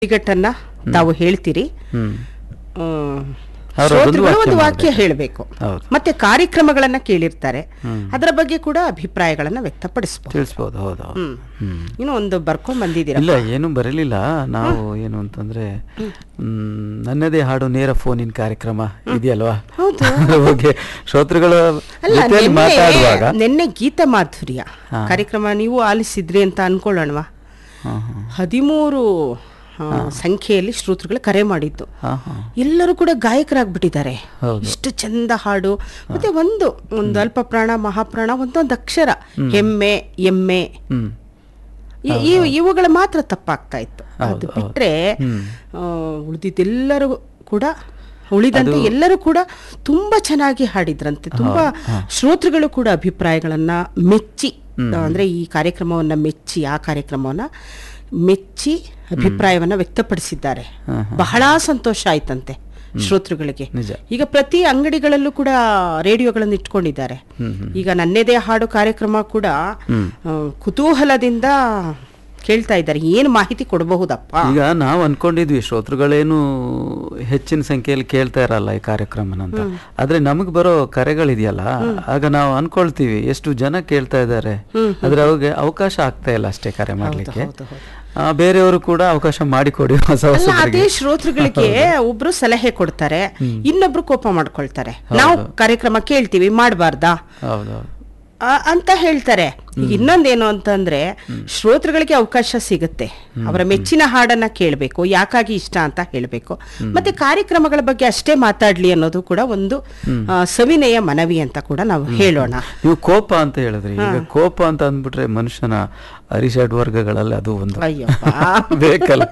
ಟಿಕೆಟನ್ನ ತಾವು ಹೇಳ್ತೀರಿ ಹ್ಮ್ ಆ, ಅವ್ರು ಅದೊಂದು ಶ್ರೋತೃಗಳು ಒಂದು ವಾಕ್ಯ ವಾಕ್ಯ ಮಾಡ್ಬೇಕು. ಹೇಳಬೇಕು ಹೌದು. ಮತ್ತೆ ಕಾರ್ಯಕ್ರಮಗಳನ್ನ ಕೇಳಿರ್ತಾರೆ ಹ್ಮ್. ಅದರ ಬಗ್ಗೆ ಕೂಡ ಅಭಿಪ್ರಾಯಗಳನ್ನ ವ್ಯಕ್ತಪಡಿಸಬಹುದು ತಿಳಿಸ್ಬೋದು ಹೌದು ಹೌದು ಹ್ಮ್ ಹ್ಮ್ ಇನ್ನು ಒಂದು ಬರ್ಕೊಂಡ್ ಬಂದಿದ್ದೀರ ಇಲ್ಲ ಏನು ಬರಲಿಲ್ಲ ನಾವು ಏನು ಅಂತಂದ್ರೆ ಹ್ಮ್, ನನ್ನದೇ ಹಾಡು ನೇರ ಫೋನಿನ ಕಾರ್ಯಕ್ರಮ ಇದೆಯಲ್ವಾ ಹೌದು. ಅದ್ರ ಬಗ್ಗೆ ಶ್ರೋತೃಗಳ ಅಲ್ಲ ಜೊತೆಯಲ್ಲಿ ನಿನ್ನೆ ಮಾತಾಡುವಾಗ ನಿನ್ನೆ ಗೀತ ಮಾಧುರ್ಯ ಹಾ. ಕಾರ್ಯಕ್ರಮ ನೀವು ಆಲಿಸಿದ್ರಿ ಅಂತ ಅನ್ಕೊಳ್ಳೋಣವಾ ಹಾ ಹಾ ಹದಿಮೂರು ಆ, ಸಂಖ್ಯೆಯಲ್ಲಿ ಶ್ರೋತೃಗಳು ಕರೆ ಮಾಡಿದ್ದು ಹಾ ಹಾ ಎಲ್ಲರೂ ಕೂಡ ಗಾಯಕರಾಗ್ಬಿಟ್ಟಿದ್ದಾರೆ ಹೌದು. ಇಷ್ಟು ಚಂದ ಹಾಡು ಮತ್ತೆ ಒಂದು ಒಂದು ಅಲ್ಪ ಪ್ರಾಣ ಮಹಾಪ್ರಾಣ ಒಂದೊಂದು ಅಕ್ಷರ ಹೆಮ್ಮೆ ಎಮ್ಮೆ ಹ್ಮ್ ಇ- ಇವು ಇವುಗಳು ಮಾತ್ರ ತಪ್ಪಾಗ್ತಾ ಇತ್ತು ಹೌದು, ಅದು ಹೌದು. ಬಿಟ್ರೆ ಹ್ಮ್. ಆ, ಉಳಿದಿದ್ದೆಲ್ಲರೂ ಕೂಡ ಉಳಿದಂತೆ ಎಲ್ಲರೂ ಕೂಡ ತುಂಬಾ ಚೆನ್ನಾಗಿ ಹಾಡಿದ್ರಂತೆ ತುಂಬಾ ಶ್ರೋತೃಗಳು ಕೂಡ ಅಭಿಪ್ರಾಯಗಳನ್ನ ಮೆಚ್ಚಿ ಅಂದ್ರೆ ಈ ಕಾರ್ಯಕ್ರಮವನ್ನ ಮೆಚ್ಚಿ ಆ ಕಾರ್ಯಕ್ರಮವನ್ನ ಮೆಚ್ಚಿ ಅಭಿಪ್ರಾಯವನ್ನ ವ್ಯಕ್ತಪಡಿಸಿದ್ದಾರೆ ಬಹಳ ಸಂತೋಷ ಆಯ್ತಂತೆ ಶ್ರೋತೃಗಳಿಗೆ ನಿಜ. ಈಗ ಪ್ರತಿ ಅಂಗಡಿಗಳಲ್ಲೂ ಕೂಡ ರೇಡಿಯೋಗಳನ್ನು ಇಟ್ಕೊಂಡಿದ್ದಾರೆ ಈಗ ನನ್ನೆದೇ ಹಾಡು ಕಾರ್ಯಕ್ರಮ ಕೂಡ ಆ, ಕುತೂಹಲದಿಂದ ಕೇಳ್ತಾ ಇದ್ದಾರೆ ಏನು ಮಾಹಿತಿ ಕೊಡಬಹುದಪ್ಪ ಈಗ ನಾವು ಅನ್ಕೊಂಡಿದ್ವಿ ಶ್ರೋತೃಗಳೇನು ಹೆಚ್ಚಿನ ಸಂಖ್ಯೆಯಲ್ಲಿ ಕೇಳ್ತಾ ಇರಲ್ಲ ಈ ಕಾರ್ಯಕ್ರಮನ ಅಂತ ಆದ್ರೆ ನಮಗ್ ಬರೋ ಕರೆಗಳಿದೆಯಲ್ಲ ಆಗ ನಾವು ಅನ್ಕೊಳ್ತೀವಿ ಎಷ್ಟು ಜನ ಕೇಳ್ತಾ ಇದ್ದಾರೆ ಆದ್ರೆ ಅವ್ರಿಗೆ ಅವಕಾಶ ಆಗ್ತಾ ಇಲ್ಲ ಅಷ್ಟೇ ಕರೆ ಮಾಡ್ಲಿಕ್ಕೆ ಹೌದು, ಹೌದು. ಆ, ಬೇರೆಯವರು ಕೂಡ ಅವಕಾಶ ಮಾಡಿಕೊಡಿ ಹೊಸ ಅಲ್ಲ ಹೊಸಬರಿಗೆ ಅದೇ ಶ್ರೋತೃಗಳಿಗೆ ಒಬ್ರು ಸಲಹೆ ಕೊಡ್ತಾರೆ ಇನ್ನೊಬ್ರು ಕೋಪ ಮಾಡ್ಕೊಳ್ತಾರೆ ನಾವು ಕಾರ್ಯಕ್ರಮ ಕೇಳ್ತೀವಿ ಮಾಡಬಾರ್ದಾ ಹೌದೌದು ಅಂತ ಹೇಳ್ತಾರೆ ಈಗ ಇನ್ನೊಂದೇನು ಅಂತಂದ್ರೆ ಶ್ರೋತೃಗಳಿಗೆ ಅವಕಾಶ ಸಿಗುತ್ತೆ ಅವರ ಮೆಚ್ಚಿನ ಹಾಡನ್ನ ಕೇಳಬೇಕು ಯಾಕಾಗಿ ಇಷ್ಟ ಅಂತ ಹೇಳಬೇಕು ಮತ್ತೆ ಕಾರ್ಯಕ್ರಮಗಳ ಬಗ್ಗೆ ಅಷ್ಟೇ ಮಾತಾಡ್ಲಿ ಅನ್ನೋದು ಕೂಡ ಒಂದು ಆ, ಸವಿನಯ ಮನವಿ ಅಂತ ಕೂಡ ನಾವು ಹೇಳೋಣ ನೀವು ಕೋಪ ಅಂತ ಹೇಳಿದ್ರಿ ಈಗ ಕೋಪ ಅಂತ ಅಂದ್ಬಿಟ್ರೆ ಮನುಷ್ಯನ ಅರಿಷಡ್ ವರ್ಗಗಳಲ್ಲಿ ಅದು ಒಂದು ಅಯ್ಯಪ್ಪ ಬೇಕಲ್ಲ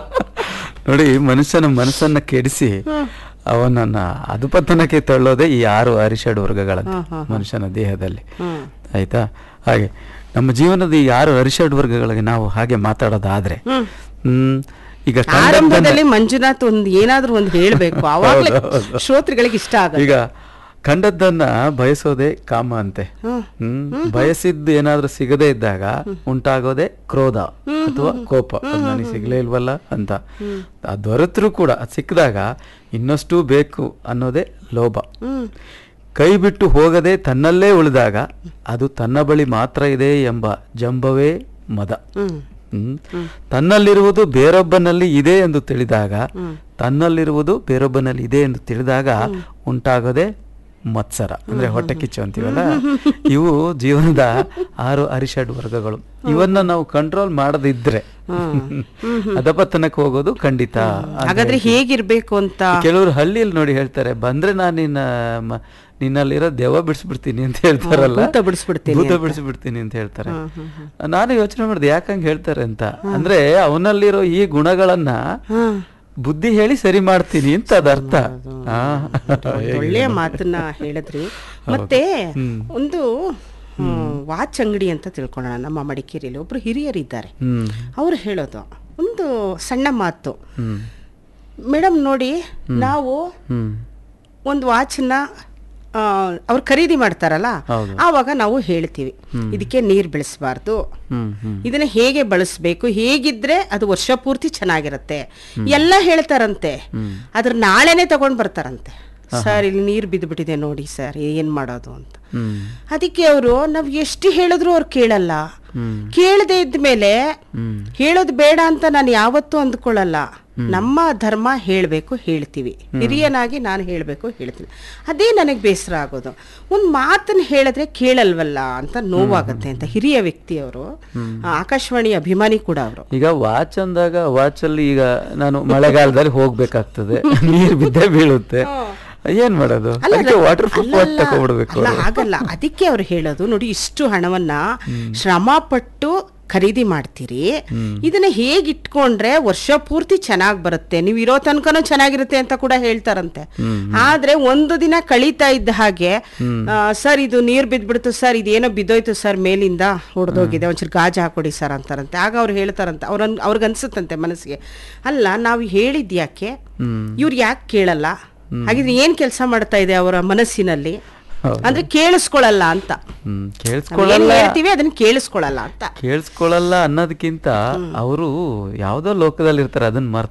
ನೋಡಿ ಮನುಷ್ಯನ ಮನಸ್ಸನ್ನ ಕೆಡಿಸಿ ಅವನನ್ನ ಅದುಪತನಕ್ಕೆ ತಳ್ಳೋದೇ ಈ ಆರು ಅರಿಷಡ್ ವರ್ಗಗಳಂತೆ ಮನುಷ್ಯನ ದೇಹದಲ್ಲಿ ಹ್ಮ್ ಆಯ್ತಾ ಹಾಗೆ ನಮ್ಮ ಜೀವನದ ಈ ಆರು ಅರಿಷಡ್ ವರ್ಗಗಳಿಗೆ ನಾವು ಹಾಗೆ ಮಾತಾಡೋದಾದ್ರೆ ಹ್ಮ್ ಈಗ ಕಂಡದ್ದನ್ನ- ಆರಂಭದಲ್ಲಿ ಮಂಜುನಾಥ್ ಒಂದ್ ಏನಾದ್ರೂ ಒಂದು ಹೇಳ್ಬೇಕು ಅವಾಗ್ಲೇ ಶ್ರೋತೃಗಳಿಗೆ ಇಷ್ಟ ಆಗುತ್ತೆ ಈಗ ಕಂಡದ್ದನ್ನ ಬಯಸೋದೇ ಕಾಮ ಅಂತೆ ಹ್ಮ್ ಬಯಸಿದ್ದು ಏನಾದ್ರೂ ಸಿಗದೇ ಇದ್ದಾಗ ಉಂಟಾಗೋದೇ ಕ್ರೋಧ ಅಥವಾ ಕೋಪ ಅದ್ ನನಗೆ ಸಿಗ್ಲೇ ಇಲ್ವಲ್ಲ ಅಂತ ಅದು ದೊರೆತರೂ ಕೂಡ ಅದ್ ಸಿಕ್ಕಿದಾಗ ಇನ್ನಷ್ಟು ಬೇಕು ಅನ್ನೋದೇ ಲೋಭ ಹ್ಮ್ ಕೈ ಬಿಟ್ಟು ಹೋಗದೆ ತನ್ನಲ್ಲೇ ಉಳಿದಾಗ ಅದು ತನ್ನ ಬಳಿ ಮಾತ್ರ ಇದೆ ಎಂಬ ಜಂಬವೇ ಮದ ಹ್ಮ್ ಹ್ಮ್. ತನ್ನಲ್ಲಿರುವುದು ಬೇರೊಬ್ಬನಲ್ಲಿ ಇದೆ ಎಂದು ತಿಳಿದಾಗ ತನ್ನಲ್ಲಿರುವುದು ಬೇರೊಬ್ಬನಲ್ಲಿ ಇದೆ ಎಂದು ತಿಳಿದಾಗ ಉಂಟಾಗೋದೇ ಮತ್ಸರ ಅಂದ್ರೆ ಹೊಟ್ಟೆ ಕಿಚ್ಚು ಅಂತೀವಲ್ಲ ಇವು ಜೀವನದ ಆರು ಅರಿಷಡ್ ವರ್ಗಗಳು ಇವನ್ನ ನಾವು ಕಂಟ್ರೋಲ್ ಮಾಡದಿದ್ರೆ ಅಧಪತನಕ್ಕೆ ಹೋಗೋದು ಖಂಡಿತ ಅಂತ ಹಾಗಾದ್ರೆ ಹೇಗಿರ್ಬೇಕು ಅಂತ ಕೆಲವರು ಹಳ್ಳಿಯಲ್ಲಿ ನೋಡಿ ಹೇಳ್ತಾರೆ ಬಂದ್ರೆ ನಾನು ನಿನ್ನ ಮ- ನಿನ್ನಲ್ಲಿರೋ ದೆವ್ವ ಬಿಡಿಸ್ಬಿಡ್ತೀನಿ ಅಂತ ಹೇಳ್ತಾರಲ್ಲ ಭೂತ ಬಿಡಿಸ್ಬಿಡ್ತೀನಿ ಭೂತ ಬಿಡಿಸ್ಬಿಡ್ತೀನಿ ಅಂತ ಹೇಳ್ತಾರೆ ನಾನು ಯೋಚನೆ ಮಾಡಿದೆ ಯಾಕಂಗ್ ಹೇಳ್ತಾರೆ ಅಂತ ಅಂದ್ರೆ ಅವನಲ್ಲಿರೋ ಈ ಗುಣಗಳನ್ನ ಹ್ಮ್ ಬುದ್ಧಿ ಹೇಳಿ ಸರಿ ಮಾಡ್ತೀನಿ ಅಂತ ಅದರ್ಥ ಆ. ಒಳ್ಳೆಯ ಮಾತನ್ನ ಹೇಳಿದ್ರಿ ಮತ್ತೆ ಒಂದು ವಾಚ್ ಅಂಗಡಿ ಅಂತ ತಿಳ್ಕೊಳ್ಳೋಣ ನಮ್ಮ ಮಡಿಕೇರಿಯಲ್ಲಿ ಒಬ್ರು ಹಿರಿಯರಿದ್ದಾರೆ ಹ್ಮ್ ಅವ್ರು ಹೇಳೋದು ಒಂದು ಸಣ್ಣ ಮಾತು ಹ್ಮ್ ಮೇಡಮ್ ನೋಡಿ ನಾವು ಹ್ಮ್ ಒಂದು ವಾಚನ್ನ ಅವ್ರು ಖರೀದಿ ಮಾಡ್ತಾರಲ್ಲ ಹೌದು. ಆವಾಗ ನಾವು ಹೇಳ್ತೀವಿ ಇದಕ್ಕೆ ನೀರು ಬೆಳೆಸಬಾರ್ದು ಹ್ಮ್ ಹ್ಮ್ ಇದನ್ನ ಹೇಗೆ ಬಳಸಬೇಕು ಹೇಗಿದ್ರೆ ಅದು ವರ್ಷ ಪೂರ್ತಿ ಚೆನ್ನಾಗಿರುತ್ತೆ ಎಲ್ಲ ಹೇಳ್ತಾರಂತೆ ಅದ್ರ ನಾಳೆನೆ ತಗೊಂಡ್ ಬರ್ತಾರಂತೆ ಸರ್ ಇಲ್ಲಿ ನೀರು ಬಿದ್ದುಬಿಟ್ಟಿದೆ ನೋಡಿ ಸರ್ ಏನ್ ಮಾಡೋದು ಅಂತ ಹ್ಮ್ ಅದಕ್ಕೆ ಅವರು ನಾವ್ ಎಷ್ಟು ಹೇಳಿದ್ರು ಅವ್ರು ಕೇಳಲ್ಲ ಹ್ಮ್ ಕೇಳದೆ ಇದ್ಮೇಲೆ ಹ್ಮ್ ಹೇಳೋದು ಬೇಡ ಅಂತ ನಾನು ಯಾವತ್ತೂ ಅಂದ್ಕೊಳ್ಳಲ್ಲ ನಮ್ಮ ಧರ್ಮ ಹೇಳಬೇಕು ಹೇಳ್ತೀವಿ ಹಿರಿಯನಾಗಿ ನಾನು ಹೇಳಬೇಕು ಹೇಳ್ತೀನಿ ಅದೇ ನನಗೆ ಬೇಸರ ಆಗೋದು ಒಂದು ಮಾತನ್ನ ಹೇಳಿದ್ರೆ ಕೇಳಲ್ವಲ್ಲ ಅಂತ ನೋವಾಗತ್ತೆ ಅಂತ ಹಿರಿಯ ವ್ಯಕ್ತಿಯವರು ಆಕಾಶವಾಣಿ ಅಭಿಮಾನಿ ಕೂಡ ಅವರು ಈಗ ವಾಚ್ ಅಂದಾಗ ವಾಚ್ ಅಲ್ಲಿ ಈಗ ನಾನು ಮಳೆಗಾಲದಲ್ಲಿ ಹೋಗ್ಬೇಕಾಗ್ತದೆ ನೀರು ಬಿದ್ದೇ ಬೀಳುತ್ತೆ ಏನ್ ಮಾಡೋದು ಅದಕ್ಕೆ ವಾಟರ್ ಪ್ರೂಫ್ ವಾಚ್ ತಗೊಂಡ್ಬಿಡ್ಬೇಕು ಅಲ್ಲ ಆಗಲ್ಲ ಅದಕ್ಕೆ ಅವ್ರು ಹೇಳೋದು ನೋಡಿ ಇಷ್ಟು ಹಣವನ್ನ ಶ್ರಮ ಪಟ್ಟು ಖರೀದಿ ಮಾಡ್ತೀರಿ ಇದನ್ನ ಹೇಗ್ ಇಟ್ಕೊಂಡ್ರೆ ವರ್ಷ ಪೂರ್ತಿ ಚೆನ್ನಾಗ್ ಬರುತ್ತೆ ನೀವು ಇರೋ ತನಕನೂ ಚೆನ್ನಾಗಿರುತ್ತೆ ಅಂತ ಕೂಡ ಹೇಳ್ತಾರಂತೆ ಆದ್ರೆ ಒಂದು ದಿನ ಕಳೀತಾ ಇದ್ದ ಹಾಗೆ ಸರ್ ಇದು ನೀರ್ ಬಿದ್ಬಿಡ್ತು ಸರ್ ಇದೇನೋ ಬಿದ್ದೋಯ್ತು ಸರ್ ಮೇಲಿಂದ ಹೊಡೆದೋಗಿದೆ ಒಂಚೂರು ಗಾಜು ಹಾಕೊಡಿ ಸರ್ ಅಂತಾರಂತೆ ಆಗ ಅವ್ರು ಹೇಳ್ತಾರಂತೆ ಅವ್ರ ಅವ್ರಿಗೆ ಅನ್ಸುತ್ತಂತೆ ಮನಸ್ಸಿಗೆ ಅಲ್ಲ ನಾವು ಹೇಳಿದ್ಯಾಕೆ ಹ್ಮ್ ಇವ್ರು ಯಾಕೆ ಕೇಳಲ್ಲ ಹಾಗಿದ್ರೆ ಏನ್ ಕೆಲಸ ಮಾಡ್ತಾ ಇದೆ ಅವರ ಮನಸ್ಸಿನಲ್ಲಿ ಹೌದು. ಅಂದ್ರೆ ಕೇಳಿಸ್ಕೊಳಲ್ಲ ಅಂತ ಹ್ಮ್ ನಾವ್ ಏನ್ ಕೇಳಿಸ್ಕೊಳ್ಳಲ್ಲ ಹೇಳ್ತೀವಿ ಅದನ್ನ ಕೇಳಿಸ್ಕೊಳಲ್ಲ ಅಂತ ಕೇಳಿಸ್ಕೊಳ್ಳಲ್ಲ ಅನ್ನೋದಕ್ಕಿಂತ ಅವರು ಯಾವ್ದೋ ಲೋಕದಲ್ಲಿ ಇರ್ತಾರೆ ಅದನ್ನ ಮರ್ತು